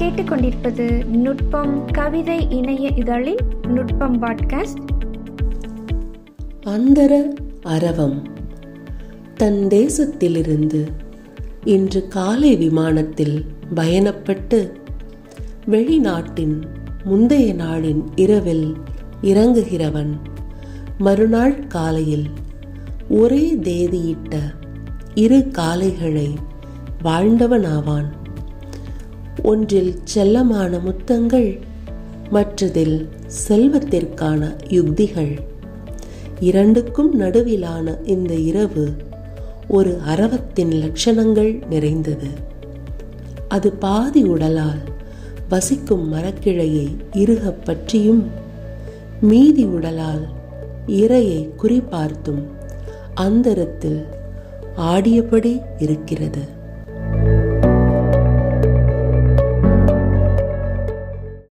கேட்டுக்கொண்டிருப்பது நுட்பம் கவிதை இணைய இதழின் நுட்பம் பாட்காஸ்ட் அந்தர அரவம் தன் தேசத்திலிருந்து இன்று காலை விமானத்தில் பயணப்பட்டு வெளிநாட்டின் முந்தைய நாளின் இரவில் இறங்குகிறவன் மறுநாள் காலையில் ஒரே தேதியிட்ட இரு காலைகளை வாழ்ந்தவனாவான் ஒன்றில் செல்லமான முத்தங்கள் மற்றதில் செல்வத்திற்கான யுக்திகள் இரண்டுக்கும் நடுவிலான இந்த இரவு ஒரு அரவத்தின் லட்சணங்கள் நிறைந்தது அது பாதி உடலால் வசிக்கும் மரக்கிளையை இறுகப் பற்றியும் மீதி உடலால் இரையை குறிபார்த்தும் அந்தரத்தில் ஆடியபடி இருக்கிறது